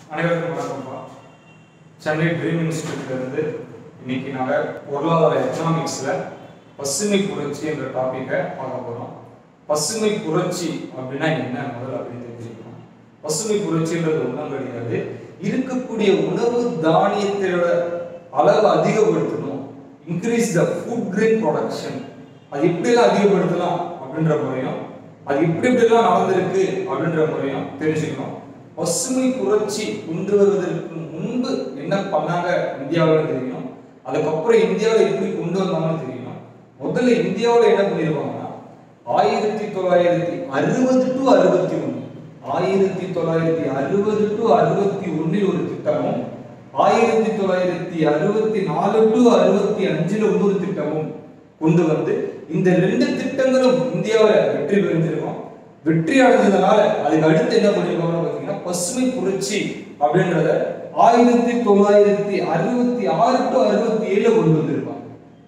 அனைவருக்கும் வணக்கம்ப்பா சென்னை ட்ரீம் இன்ஸ்டியூட்ல இருந்து இன்னைக்கு நாங்க பொருளாதார எக்கனாமிக்ஸ்ல பசுமை புரட்சி என்ற டாபிக்கை பார்க்க போறோம் பசுமை புரட்சி அப்படின்னா என்ன முதல்ல அப்படின்னு தெரிஞ்சுக்கணும் பசுமை புரட்சின்றது ஒன்றும் கிடையாது இருக்கக்கூடிய உணவு தானியத்தோட அளவு அதிகப்படுத்தணும் increase the food grain production அது எப்படியெல்லாம் அதிகப்படுத்தலாம் அப்படின்ற முறையும் அது எப்படி எப்படிலாம் நடந்திருக்கு அப்படின்ற முறையும் தெரிஞ்சுக்கணும் பசுமை புரட்சி கொண்டு வருவதற்கு முன்பு என்ன பண்ணாங்க இந்தியாவில் தெரியணும் அதுக்கப்புறம் இந்தியாவில் எப்படி கொண்டு வந்தாங்கன்னு தெரியணும் முதல்ல இந்தியாவில் என்ன பண்ணியிருப்பாங்கன்னா ஆயிரத்தி தொள்ளாயிரத்தி அறுபது டு அறுபத்தி ஒன்று ஆயிரத்தி தொள்ளாயிரத்தி அறுபது டு அறுபத்தி ஒன்னில் ஒரு திட்டமும் ஆயிரத்தி தொள்ளாயிரத்தி அறுபத்தி நாலு டு அறுபத்தி அஞ்சுல இன்னொரு திட்டமும் கொண்டு வந்து இந்த ரெண்டு திட்டங்களும் இந்தியாவில் வெற்றி பெற்றிருக்கோம் வெற்றி அடைஞ்சதுனால அதுக்கு அடுத்து என்ன பண்ணிருக்காங்கன்னு பார்த்தீங்கன்னா பசுமை புரட்சி அப்படின்றத ஆயிரத்தி தொள்ளாயிரத்தி அறுபத்தி ஆறு டு அறுபத்தி ஏழுல கொண்டு வந்திருப்பாங்க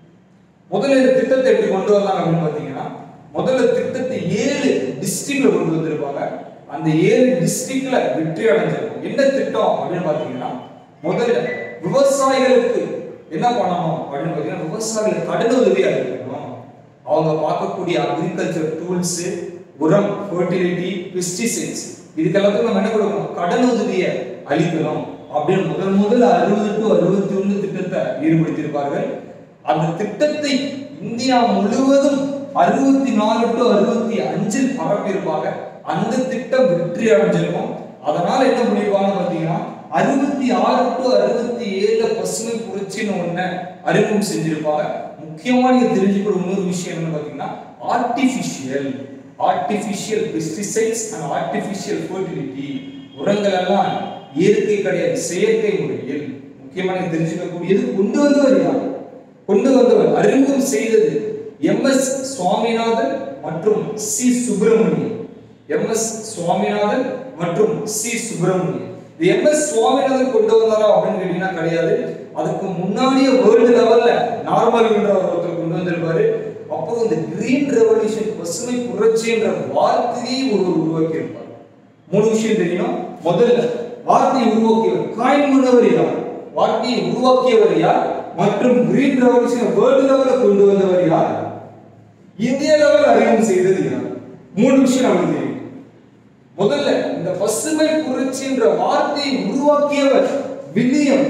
முதல்ல இந்த திட்டத்தை எப்படி கொண்டு வந்தாங்க அப்படின்னு பார்த்தீங்கன்னா முதல்ல திட்டத்தை ஏழு டிஸ்ட்ரிக்ட்ல கொண்டு வந்திருப்பாங்க அந்த ஏழு டிஸ்ட்ரிக்ட்ல வெற்றி அடைஞ்சிருக்கும் என்ன திட்டம் அப்படின்னு பார்த்தீங்கன்னா முதல்ல விவசாயிகளுக்கு என்ன பண்ணணும் அப்படின்னு பார்த்தீங்கன்னா விவசாயிகள் கடன் உதவி அளிக்கணும் அவங்க பார்க்கக்கூடிய அக்ரிகல்ச்சர் டூல்ஸ் உரம் ஃபர்டிலிட்டி பெஸ்டிசைட்ஸ் இதுக்கெல்லாத்துக்கும் நம்ம என்ன கொடுக்கணும் கடன் உதவியை அளிக்கணும் அப்படின்னு முதல் முதல்ல அறுபது டு அறுபத்தி ஒன்று திட்டத்தை ஈடுபடுத்தியிருப்பார்கள் அந்த திட்டத்தை இந்தியா முழுவதும் அறுபத்தி நாலு டு அறுபத்தி அஞ்சில் பரப்பியிருப்பாங்க அந்த திட்டம் வெற்றி அடைஞ்சிருக்கும் அதனால என்ன பண்ணிருப்பாங்கன்னு பாத்தீங்கன்னா அறுபத்தி ஆறு டு அறுபத்தி ஏழுல பசுமை புரட்சின்னு ஒண்ண அறிமுகம் செஞ்சிருப்பாங்க முக்கியமா நீங்க தெரிஞ்சுக்கிற இன்னொரு விஷயம் என்னன்னு பாத்தீங்கன்னா artificial artificial pesticides and artificial fertility உரங்கள் எல்லாம் இயற்கை கிடையாது செயற்கை முறையில் முக்கியமா நீங்க தெரிஞ்சுக்கக்கூடியது கொண்டு வந்தவர் யார் கொண்டு வந்தவர் அறிமுகம் செய்தது எம் எஸ் சுவாமிநாதன் மற்றும் C Subramanian M S Swaminathan மற்றும் சி சுப்பிரமணியன் இது எம் எஸ் சுவாமிநாதன் கொண்டு வந்தாரா அப்படின்னு கேட்டீங்கன்னா கிடையாது அதுக்கு முன்னாடியே வேர்ல்டு லெவல்ல நார்மல் ஒருத்தர் கொண்டு வந்திருப்பாரு அப்போ இந்த கிரீன் ரெவல்யூஷன் பசுமை புரட்சி என்ற வார்த்தையை ஒருவர் உருவாக்கி இருப்பார் மூணு விஷயம் தெரியும் முதல்ல வார்த்தையை உருவாக்கியவர் காயின் பண்ணவர் யார் வார்த்தையை உருவாக்கியவர் யார் மற்றும் கிரீன் ரெவல்யூஷன் வேர்ல்டு லெவல்ல கொண்டு வந்தவர் யார் இந்திய லெவல் அறிமுகம் செய்தது யார் மூணு விஷயம் நமக்கு தெரியும் முதல்ல இந்த பசுமை புரட்சி என்ற வார்த்தையை உருவாக்கியவர் வில்லியம்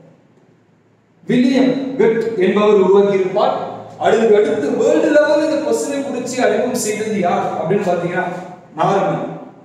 வில்லியம் வெட் என்பவர் உருவாக்கி இருப்பார் அதுக்கு அடுத்து வேர்ல்டு லெவலில் இந்த பசுமை புரட்சி அறிமுகம் செய்தது யார் அப்படின்னு பாத்தீங்கன்னா நார்மன்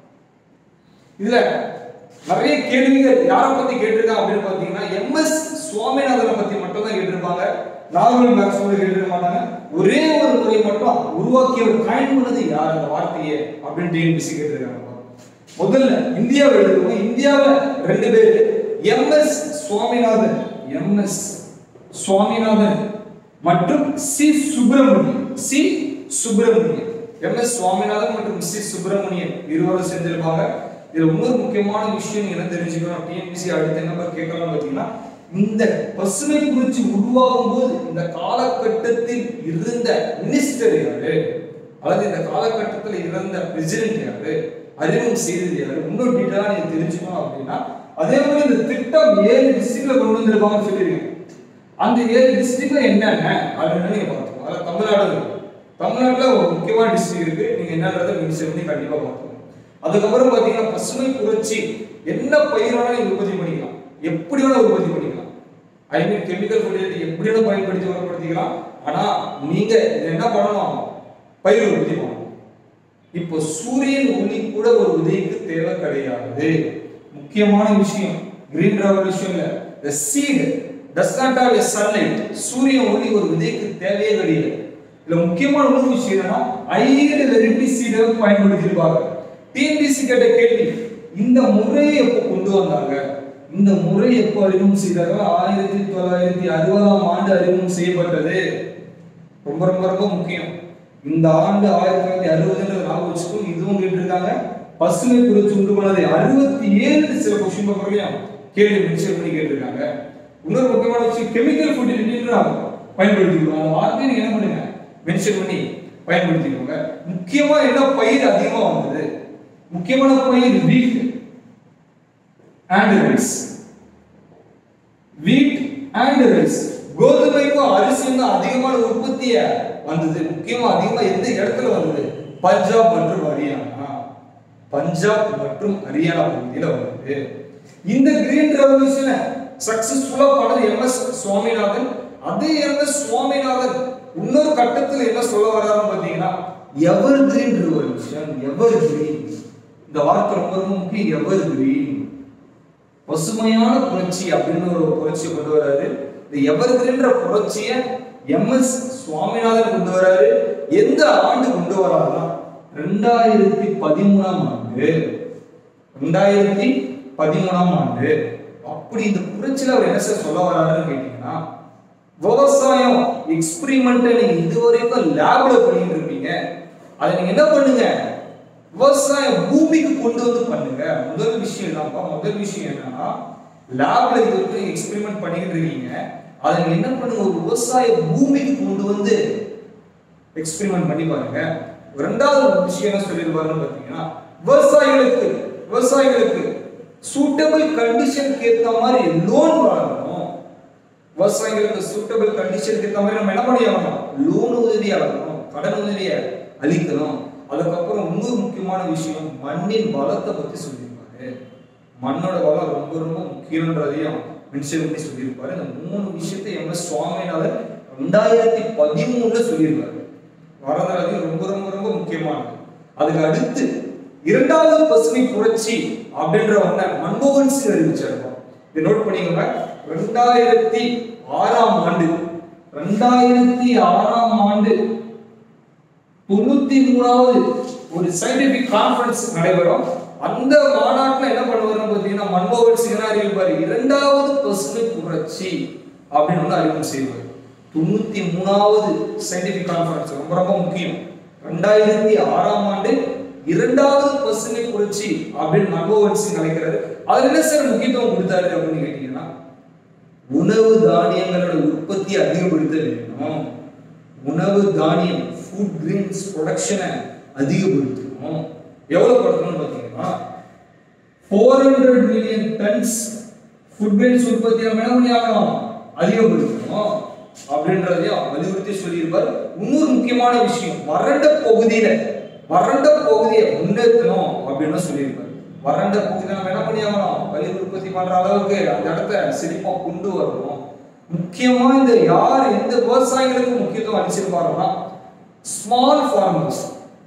இதுல நிறைய கேள்விகள் யாரை பத்தி கேட்டிருக்காங்க அப்படின்னு பாத்தீங்கன்னா எம் எஸ் சுவாமிநாதனை பத்தி மட்டும் தான் கேட்டிருப்பாங்க நார்மல் மேக்ஸ்வெல் கேட்டிருக்க மாட்டாங்க ஒரே ஒரு முறை மட்டும் உருவாக்கியவர் காயின் பண்ணது யார் அந்த வார்த்தையை அப்படின்னு டிஎன்பிசி கேட்டிருக்காங்க முதல்ல இந்தியாவை எடுத்துக்கோங்க இந்தியாவில் ரெண்டு பேர் M S Swaminathan M S Swaminathan மற்றும் C Subramanian C Subramanian M S Swaminathan மற்றும் சி சுப்பிரமணியன் இருவரும் செஞ்சிருப்பாங்க இதுல இன்னொரு முக்கியமான விஷயம் நீங்க என்ன தெரிஞ்சுக்கணும் டிஎன்பிசி அடுத்து என்ன கேட்கலாம் பார்த்தீங்கன்னா இந்த பசுமை புரட்சி உருவாகும் போது இந்த காலகட்டத்தில் இருந்த மினிஸ்டர் யாரு அதாவது இந்த காலகட்டத்தில் இருந்த பிரசிடென்ட் யாரு அறிமுகம் செய்தது யாரு இன்னொரு டீட்டெயிலாக நீங்க தெரிஞ்சுக்கணும் அப்படின்னா அதே மாதிரி இந்த திட்டம் ஏழு டிஸ்ட்ரிக்ட்ல கொண்டு வந்திருப்பாங்கன்னு சொல்லியிருக்கேன் அந்த ஏழு டிஸ்ட்ரிக்ட்ல என்னென்ன அப்படின்னு நீங்க பார்த்துக்கணும் அதாவது தமிழ்நாடு இருக்கு தமிழ்நாட்டுல ஒரு முக்கியமான டிஸ்ட்ரிக்ட் இருக்கு நீங்க என்னன்றதை மென்ஷன் பண்ணி கண்டிப்பா பார்த்துக்கணும் அதுக்கப்புறம் பாத்தீங்கன்னா பசுமை புரட்சி என்ன பயிர் வேணாலும் நீங்க உற்பத்தி பண்ணிக்கலாம் எப்படி வேணா உற்பத்தி பண்ணிக்கலாம் ஐ மீன் கெமிக்கல் ஃபர்டிலிட்டி எப்படி வேணா பயன்படுத்தி உரப்படுத்திக்கலாம் ஆனா நீங்க இதை என்ன பண்ணணும் பயிர் உற்பத்தி பண்ணணும் இப்போ சூரியன் ஒளி கூட ஒரு விதைக்கு தேவை கிடையாது முக்கியமான விஷயம் கிரீன் ரெவல்யூஷன்ல the seed does not have a sunlight சூரிய ஒளி ஒரு விதைக்கு தேவையே கிடையாது இதுல முக்கியமான ஒரு விஷயம் என்னன்னா ஐந்து வெரைட்டி சீடை பயன்படுத்தியிருப்பாங்க டிஎன்பிசி கேட்ட கேள்வி இந்த முறையை எப்போ கொண்டு வந்தாங்க இந்த முறை எப்போ அறிமுகம் செய்தார்கள் ஆயிரத்தி தொள்ளாயிரத்தி அறுபதாம் ஆண்டு அறிமுகம் செய்யப்பட்டது ரொம்ப ரொம்ப ரொம்ப முக்கியம் இந்த ஆண்டு ஆயிரத்தி தொள்ளாயிரத்தி அறுபதுல ஞாபகம் வச்சுக்கணும் இதுவும் கேட்டிருக்காங்க பசுமை புரட்சி உண்டு பண்ணது அறுபத்தி ஏழு சில கொஸ்டின் பேப்பர்லயும் கேள்வி மென்ஷன் பண்ணி கேட்டிருக்காங்க இன்னொரு முக்கியமான விஷயம் கெமிக்கல் ஃபர்டிலிட்டின்னு பயன்படுத்திக்கிறோம் அந்த வார்த்தையை நீங்க என்ன பண்ணுங்க மென்ஷன் பண்ணி பயன்படுத்திக்கோங்க முக்கியமா என்ன பயிர் அதிகமா வந்தது முக்கியமான பயிர் wheat and rice wheat and rice கோதுமைக்கும் அரிசியும் தான் அதிகமான உற்பத்திய வந்தது முக்கியமா அதிகமா எந்த இடத்துல வந்தது பஞ்சாப் மற்றும் ஹரியானா பஞ்சாப் மற்றும் ஹரியானா பகுதியில வந்தது இந்த கிரீன் ரெவல்யூஷனை சக்சஸ்ஃபுல்லா பண்ணது எம் எஸ் சுவாமிநாதன் அதே எம் எஸ் சுவாமிநாதன் இன்னொரு கட்டத்துல என்ன சொல்ல வர்றாருன்னு பாத்தீங்கன்னா evergreen revolution evergreen இந்த வார்த்தை ரொம்ப ரொம்ப முக்கியம் எவர் கிரீன் பசுமையான புரட்சி அப்படின்னு ஒரு புரட்சியை கொண்டு வராரு இந்த எவர்கிரன்ற புரட்சிய எம் எஸ் சுவாமிநாதன் கொண்டு வராரு எந்த ஆண்டு கொண்டு வராருன்னா ரெண்டாயிரத்தி பதிமூணாம் ஆண்டு ரெண்டாயிரத்தி பதிமூணாம் ஆண்டு அப்படி இந்த புரட்சியில அவர் என்ன சார் சொல்ல வராருன்னு கேட்டீங்கன்னா விவசாயம் எக்ஸ்பிரிமெண்ட் நீங்க இதுவரைக்கும் லேப்ல பண்ணிட்டு இருப்பீங்க அதை நீங்க என்ன பண்ணுங்க விவசாயம் பூமிக்கு கொண்டு வந்து பண்ணுங்க முதல் விஷயம் என்னப்பா முதல் விஷயம் என்னன்னா லேப்ல இது வரைக்கும் எக்ஸ்பெரிமெண்ட் பண்ணிக்கிட்டு இருக்கீங்க அதை நீங்க என்ன பண்ணுங்க ஒரு விவசாய பூமிக்கு கொண்டு வந்து எக்ஸ்பெரிமெண்ட் பண்ணி பாருங்க ரெண்டாவது ஒரு விஷயம் என்ன சொல்லியிருப்பாருன்னு பார்த்தீங்கன்னா விவசாயிகளுக்கு விவசாயிகளுக்கு சூட்டபிள் கண்டிஷனுக்கு ஏத்த மாதிரி லோன் வழங்கணும் விவசாயிகளுக்கு சூட்டபிள் கண்டிஷனுக்கு ஏத்த மாதிரி நம்ம என்ன பண்ணி ஆகணும் லோன் உதவி ஆகணும் கடன் உதவியை அளிக்கணும் அதுக்கப்புறம் இன்னொரு முக்கியமான விஷயம் மண்ணின் வளத்தை பத்தி சொல்லியிருப்பாரு மண்ணோட வளம் ரொம்ப ரொம்ப முக்கியன்றதையும் மென்ஷன் பண்ணி சொல்லியிருப்பாரு இந்த மூணு விஷயத்தை எம் எஸ் சுவாமிநாதன் ரெண்டாயிரத்தி பதிமூணுல சொல்லியிருப்பாரு வரலாறு ரொம்ப ரொம்ப ரொம்ப முக்கியமானது அதுக்கு அடுத்து இரண்டாவது பசுமை புரட்சி அப்படின்ற ஒண்ண மன்மோகன் சிங் அறிவிச்சாருப்பா இதை நோட் பண்ணிக்கோங்க ரெண்டாயிரத்தி ஆறாம் ஆண்டு ரெண்டாயிரத்தி ஆறாம் ஆண்டு தொண்ணூத்தி மூணாவது ஒரு சயின்டிபிக் கான்ஃபரன்ஸ் நடைபெறும் அந்த மாநாட்டுல என்ன பண்ணுவாருன்னு பாத்தீங்கன்னா மன்மோகன் சிங் அறிவிப்பாரு இரண்டாவது பசுமை புரட்சி அப்படின்னு வந்து அறிமுகம் செய்வார் தொண்ணூத்தி மூணாவது சயின்டிபிக் கான்ஃபரன்ஸ் ரொம்ப ரொம்ப முக்கியம் ரெண்டாயிரத்தி ஆறாம் ஆண்டு இரண்டாவது பசுமை புரட்சி அப்படின்னு மன்மோகன் சிங் அழைக்கிறாரு அதுல என்ன சார் முக்கியத்துவம் கொடுத்தாரு அப்படின்னு கேட்டீங்கன்னா உணவு தானியங்களோட உற்பத்தியை அதிகப்படுத்த வேணும் உணவு தானியம் ஃபுட் கிரெயின்ஸ் ப்ரொடக்ஷனை அதிகப்படுத்தணும் எவ்வளவு படுத்தணும்னு பார்த்தீங்கன்னா four hundred million tons food grains உற்பத்தி நம்ம என்ன பண்ணி ஆகணும் அதிகப்படுத்தணும் அப்படின்றதையும் வலியுறுத்தி சொல்லியிருப்பார் இன்னொரு முக்கியமான விஷயம் வறண்ட பகுதியில வறண்ட பகுதியை முன்னேற்றணும் அப்படின்னு சொல்லியிருப்பார் வறண்ட பகுதியில நம்ம என்ன பண்ணி ஆகணும் பயிர் உற்பத்தி பண்ற அளவுக்கு அந்த இடத்த செழிப்பா கொண்டு வரணும் முக்கியமா இந்த யார் எந்த விவசாயிகளுக்கு முக்கியத்துவம் அளிச்சிருப்பாருன்னா ஸ்மால் ஃபார்மர்ஸ்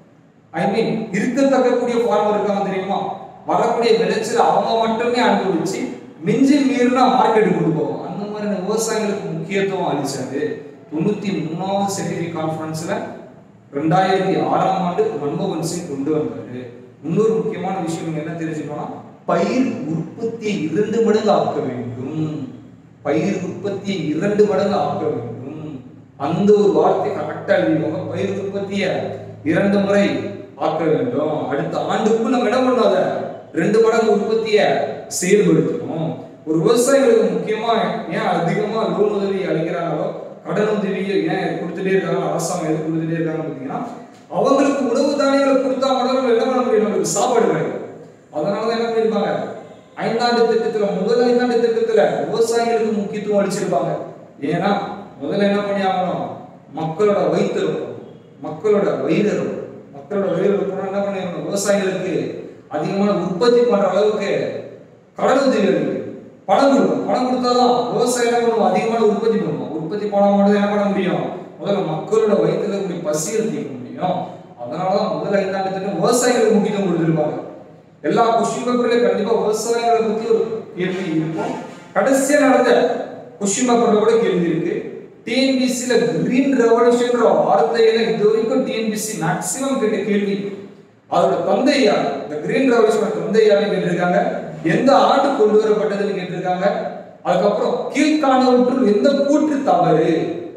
ஐ மீன் இருக்கத்தக்கக்கூடிய ஃபார்மர் இருக்காங்க தெரியுமா வரக்கூடிய விளைச்சல் அவங்க மட்டுமே அனுபவிச்சு மிஞ்சி மீறினா மார்க்கெட் கொண்டு போவோம் அந்த மாதிரி இந்த விவசாயிகளுக்கு முக்கியத்துவம் அளிச்சாரு தொண்ணூத்தி மூணாவது சென்டிஃபிக் கான்ஃபரன்ஸ்ல ரெண்டாயிரத்தி ஆறாம் ஆண்டு மன்மோகன் சிங் கொண்டு வந்தாரு இன்னொரு முக்கியமான விஷயம் நீங்க என்ன தெரிஞ்சுக்கணும்னா பயிர் உற்பத்தியை இரண்டு மடங்கு ஆக்க வேண்டும் பயிர் உற்பத்தியை இரண்டு மடங்கு ஆக்க வேண்டும் அந்த ஒரு வார்த்தை கரெக்டா எழுதிக்கோங்க பயிர் உற்பத்தியை இரண்டு முறை ஆக்க வேண்டும் அடுத்த ஆண்டுக்குள் நம்ம என்ன பண்ணாத ரெண்டு மடங்கு உற்பத்தியை செயல்படுத்தணும் ஒரு விவசாயிகளுக்கு முக்கியமா ஏன் அதிகமா லோன் உதவி அளிக்கிறாங்களோ கடன் உதவியை ஏன் கொடுத்துட்டே இருக்காங்க அரசாங்கம் எது கொடுத்துட்டே இருக்காங்க பார்த்தீங்கன்னா அவங்களுக்கு உணவு தானியங்களை கொடுத்தா மட்டும் நம்ம என்ன பண்ண முடியும் நம்மளுக்கு சாப்பாடு கிடைக்கும் அதனால தான் என்ன பண்ணிருப்பாங்க ஐந்தாண்டு திட்டத்துல முதல் ஐந்தாண்டு திட்டத்துல விவசாயிகளுக்கு முக்கியத்துவம் அளிச்சிருப்பாங்க ஏன்னா முதல்ல என்ன பண்ணி ஆகணும் மக்களோட வயிற்று இருக்கும் மக்களோட வயிறு இருக்கும் மக்களோட வயிறு இருக்கணும் என்ன பண்ணிருக்கணும் விவசாயிகளுக்கு அதிகமான உற்பத்தி பண்ற அளவுக்கு கடன் உதவி இருக்கு பணம் கொடுக்கும் பணம் கொடுத்தாதான் விவசாயம் என்ன பண்ணுவோம் அதிகமான உற்பத்தி பண்ணுவோம் உற்பத்தி பண்ண மட்டும் என்ன பண்ண முடியும் முதல்ல மக்களோட வயிற்றுல இருக்கக்கூடிய பசியை தீர்க்க முடியும் அதனாலதான் முதல் ஐந்தாண்டு திட்டம் விவசாயிகளுக்கு முக்கியத்துவம் கொடுத்துருப்பாங்க எல்லா கொஸ்டின் பேப்பர்லயும் கண்டிப்பா விவசாயிகளை பத்தி ஒரு கேள்வி இருக்கும் கடைசியா நடந்த கொஸ்டின் பேப்பர்ல கூட கேள்வி இருக்கு டிஎன்பிசில கிரீன் ரெவல்யூஷன்ற வார்த்தையில இது வரைக்கும் டிஎன்பிசி மேக்சிமம் கேட்ட கேள்வி அதோட தந்தை யார் இந்த கிரீன் ரெவல்யூஷன் தந்தை யாருன்னு கேட்டிருக்காங்க எந்த ஆண்டு கொண்டு வரப்பட்டதுன்னு கேட்டிருக்காங்க அதுக்கப்புறம் கீழ்காணவற்றுள் எந்த கூற்று தவறு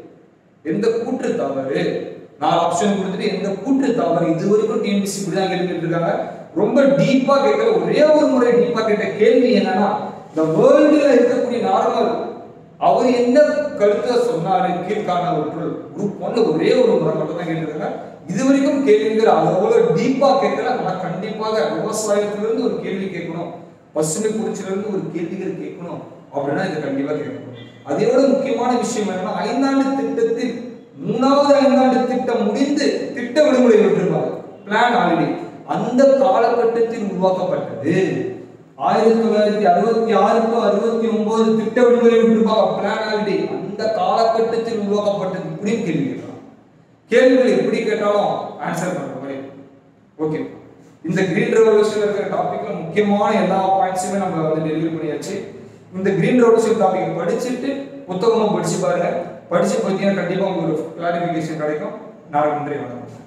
எந்த கூற்று தவறு நாலு ஆப்ஷன் கொடுத்துட்டு எந்த கூற்று தவறு இது வரைக்கும் டிஎன்பிசி இப்படி தான் கேள்வி கேட்டிருக்காங்க ரொம்ப டீப்பா கேட்கல ஒரே ஒரு முறை டீப்பா கேட்ட கேள்வி என்னன்னா இந்த வேர்ல்டுல இருக்கக்கூடிய நார்மல் அவர் என்ன கருத்தை சொன்னாரு கீழ்காணவற்றுள் குரூப் ஒன்ல ஒரே ஒரு முறை மட்டும் தான் கேட்டிருக்காங்க இது வரைக்கும் கேள்விகள் அவ்வளவு டீப்பா கேட்கல ஆனா கண்டிப்பாக விவசாயத்திலிருந்து ஒரு கேள்வி கேட்கணும் பசுமை புரட்சியிலிருந்து ஒரு கேள்விகள் கேட்கணும் அப்படின்னா இதை கண்டிப்பா கேட்கணும் அதோட முக்கியமான விஷயம் என்னன்னா ஐந்தாண்டு திட்டத்தில் மூணாவது ஐந்தாண்டு திட்டம் முடிந்து திட்ட விடுமுறை விட்டுருப்பாங்க பிளான் ஆல்ரெடி அந்த காலகட்டத்தில் உருவாக்கப்பட்டது ஆயிரத்தி தொள்ளாயிரத்தி அறுபத்தி ஆறு டு அறுபத்தி ஒன்பது திட்ட விடுமுறை விட்டுருப்பாங்க பிளான் ஆல்ரெடி அந்த காலகட்டத்தில் உருவாக்கப்பட்டது இப்படியும் கேள்வி கேட்கலாம் கேள்விகள் எப்படி கேட்டாலும் ஆன்சர் பண்ற மாதிரி ஓகே இந்த கிரீன் ரெவல்யூஷன்ல இருக்கிற டாபிக்ல முக்கியமான எல்லா பாயிண்ட்ஸுமே நம்ம வந்து டெலிவரி பண்ணியாச்சு இந்த கிரீன் ரெவல்யூஷன் டாபிக் படிச்சுட்டு புத்தகமும் படிச்சு பாருங்க படிச்சு பார்த்தீங்கன்னா கண்டிப்பா உங்களுக்கு ஒரு கிளாரிஃபிகேஷன் கிடைக்கும் நாளைக்கு நன்றி வணக்கம்